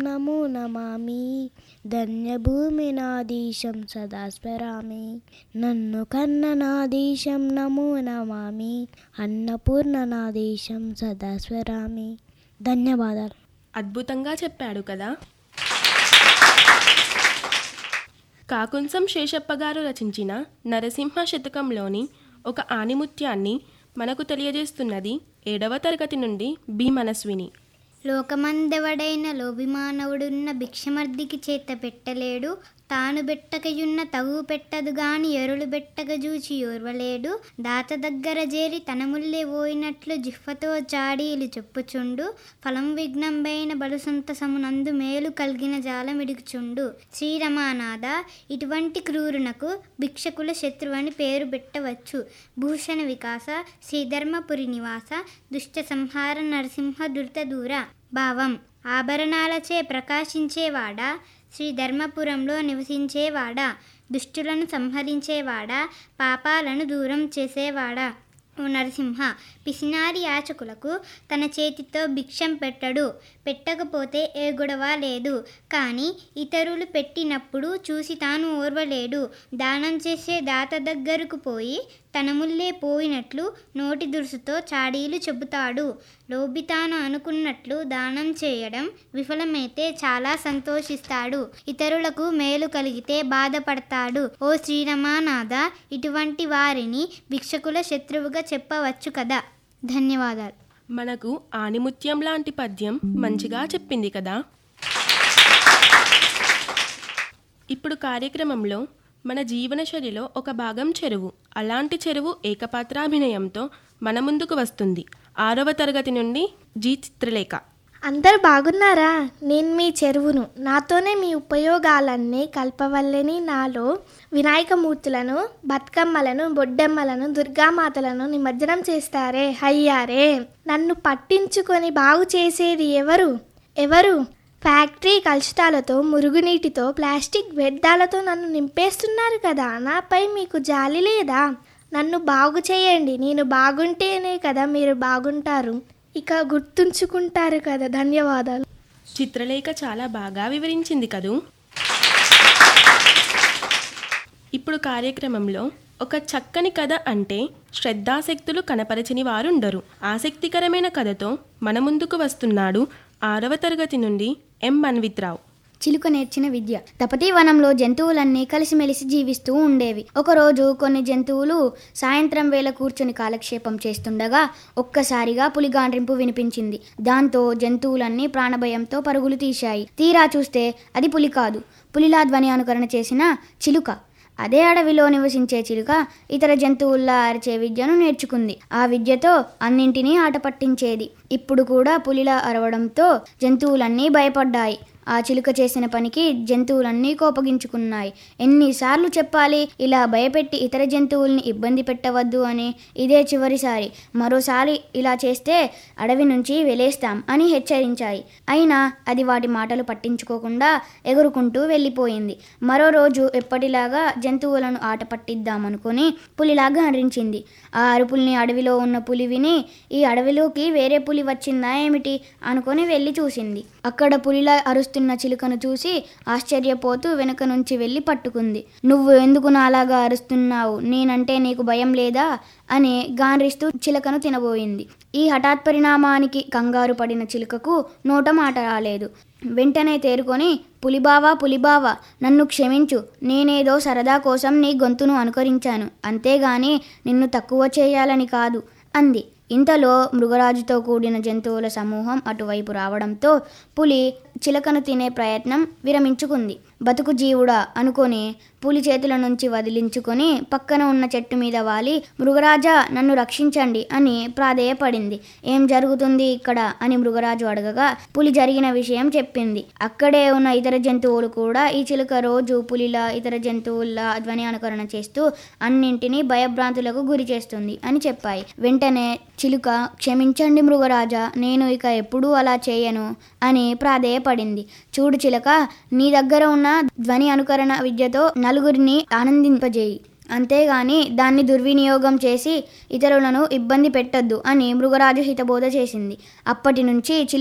నమో నమామి ధన్యభూమి నాదీశం సదా స్మరామి నన్ను కన్న నాదీశం నమో నమామి అన్నపూర్ణ నాదీశం సదా స్మరామి ధన్యవాదాలు అద్భుతంగా చెప్పాడు కదా కాకుంసం శేషప్ప గారు రచించిన నరసింహ శతకంలోని ఒక ఆణిముత్యాన్ని మనకు తెలియజేస్తున్నది ఏడవ తరగతి నుండి బి మనస్విని లోకమందెవడైన లోభిమానవుడున్న భిక్షమర్దికి చేత పెట్టలేడు తాను బెట్టకయున్న తగు పెట్టదు గాని ఎరులు బెట్టక జూచి ఓర్వలేడు దాత దగ్గర చేరి తనముల్లే పోయినట్లు జిహ్వతో చాడీలు చెప్పుచుండు ఫలం విఘ్నంబైన బలు సంతసమునందు మేలు కలిగిన జాలమిడుచుండు శ్రీరమానాథ ఇటువంటి క్రూరునకు భిక్షకుల శత్రువని పేరు పెట్టవచ్చు భూషణ వికాస శ్రీధర్మపురి నివాస దుష్ట సంహార నరసింహ దుర్త దూర భావం ఆభరణాలచే ప్రకాశించేవాడా శ్రీ ధర్మపురంలో నివసించేవాడా దుష్టులను సంహరించేవాడా పాపాలను దూరం చేసేవాడా ఓ నరసింహ పిసినారి యాచకులకు తన చేతితో భిక్షం పెట్టడు పెట్టకపోతే ఏ గొడవ లేదు కానీ ఇతరులు పెట్టినప్పుడు చూసి తాను ఓర్వలేడు దానం చేసే దాత దగ్గరకు పోయి తన ముల్లే పోయినట్లు నోటి దురుసుతో చాడీలు చెబుతాడు లోబి తాను అనుకున్నట్లు దానం చేయడం విఫలమైతే చాలా సంతోషిస్తాడు ఇతరులకు మేలు కలిగితే బాధపడతాడు ఓ శ్రీరమానాథ ఇటువంటి వారిని భిక్షకుల శత్రువుగా చెప్పవచ్చు కదా ధన్యవాదాలు మనకు ఆణిముత్యం లాంటి పద్యం మంచిగా చెప్పింది కదా ఇప్పుడు కార్యక్రమంలో మన జీవనశైలిలో ఒక భాగం చెరువు అలాంటి చెరువు ఏకపాత్రాభినయంతో మన ముందుకు వస్తుంది ఆరవ తరగతి నుండి జీ చిత్రలేఖ అందరు బాగున్నారా నేను మీ చెరువును నాతోనే మీ ఉపయోగాలన్నీ కల్పవల్లని నాలో వినాయకమూర్తులను బతుకమ్మలను బొడ్డెమ్మలను దుర్గామాతలను నిమజ్జనం చేస్తారే అయ్యారే నన్ను పట్టించుకొని బాగు చేసేది ఎవరు ఎవరు ఫ్యాక్టరీ కలుషితాలతో మురుగునీటితో ప్లాస్టిక్ వ్యర్థాలతో నన్ను నింపేస్తున్నారు కదా నాపై మీకు జాలి లేదా నన్ను బాగు చేయండి నేను బాగుంటేనే కదా మీరు బాగుంటారు ఇక గుర్తుంచుకుంటారు కదా ధన్యవాదాలు చిత్రలేఖ చాలా బాగా వివరించింది కదూ ఇప్పుడు కార్యక్రమంలో ఒక చక్కని కథ అంటే శ్రద్ధాశక్తులు కనపరచని వారుండరు ఆసక్తికరమైన కథతో మన ముందుకు వస్తున్నాడు ఆరవ తరగతి నుండి ఎం మన్విత్రావు చిలుక నేర్చిన విద్య తపతి వనంలో జంతువులన్నీ కలిసిమెలిసి జీవిస్తూ ఉండేవి ఒకరోజు కొన్ని జంతువులు సాయంత్రం వేళ కూర్చొని కాలక్షేపం చేస్తుండగా ఒక్కసారిగా పులిగాండ్రింపు వినిపించింది దాంతో జంతువులన్నీ ప్రాణభయంతో పరుగులు తీశాయి తీరా చూస్తే అది పులి కాదు పులిలా ధ్వని అనుకరణ చేసిన చిలుక అదే అడవిలో నివసించే చిలుక ఇతర జంతువుల్లా అరిచే విద్యను నేర్చుకుంది ఆ విద్యతో అన్నింటినీ ఆట పట్టించేది ఇప్పుడు కూడా పులిలా అరవడంతో జంతువులన్నీ భయపడ్డాయి ఆ చిలుక చేసిన పనికి జంతువులన్నీ కోపగించుకున్నాయి ఎన్నిసార్లు చెప్పాలి ఇలా భయపెట్టి ఇతర జంతువుల్ని ఇబ్బంది పెట్టవద్దు అని ఇదే చివరిసారి మరోసారి ఇలా చేస్తే అడవి నుంచి వెలేస్తాం అని హెచ్చరించాయి అయినా అది వాటి మాటలు పట్టించుకోకుండా ఎగురుకుంటూ వెళ్ళిపోయింది మరో రోజు ఎప్పటిలాగా జంతువులను ఆట పట్టిద్దామనుకుని పులిలాగా అరించింది ఆ అరుపుల్ని అడవిలో ఉన్న పులి విని ఈ అడవిలోకి వేరే పులి వచ్చిందా ఏమిటి అనుకొని వెళ్ళి చూసింది అక్కడ పులిలా అరుస్తున్న చిలుకను చూసి ఆశ్చర్యపోతూ వెనుక నుంచి వెళ్ళి పట్టుకుంది నువ్వు ఎందుకు నాలాగా అరుస్తున్నావు నేనంటే నీకు భయం లేదా అని గాండ్రిస్తూ చిలుకను తినబోయింది ఈ హఠాత్ పరిణామానికి కంగారు పడిన చిలుకకు నోట మాట రాలేదు వెంటనే తేరుకొని పులిబావా పులిబావా నన్ను క్షమించు నేనేదో సరదా కోసం నీ గొంతును అనుకరించాను అంతేగాని నిన్ను తక్కువ చేయాలని కాదు అంది ఇంతలో మృగరాజుతో కూడిన జంతువుల సమూహం అటువైపు రావడంతో పులి చిలకను తినే ప్రయత్నం విరమించుకుంది బతుకు జీవుడా అనుకొని పులి చేతుల నుంచి వదిలించుకొని పక్కన ఉన్న చెట్టు మీద వాలి మృగరాజా నన్ను రక్షించండి అని ప్రాధేయపడింది ఏం జరుగుతుంది ఇక్కడ అని మృగరాజు అడగగా పులి జరిగిన విషయం చెప్పింది అక్కడే ఉన్న ఇతర జంతువులు కూడా ఈ చిలుక రోజు పులిలా ఇతర జంతువుల్లా ధ్వని అనుకరణ చేస్తూ అన్నింటినీ భయభ్రాంతులకు గురి చేస్తుంది అని చెప్పాయి వెంటనే చిలుక క్షమించండి మృగరాజా నేను ఇక ఎప్పుడూ అలా చేయను అని ప్రాధేయపడింది చూడు చిలక నీ దగ్గర ఉన్న ధ్వని అనుకరణ విద్యతో నలుగురిని ఆనందింపజేయి అంతేగాని దాన్ని దుర్వినియోగం చేసి ఇతరులను ఇబ్బంది పెట్టొద్దు అని మృగరాజు హితబోధ చేసింది అప్పటి నుంచి చిలుక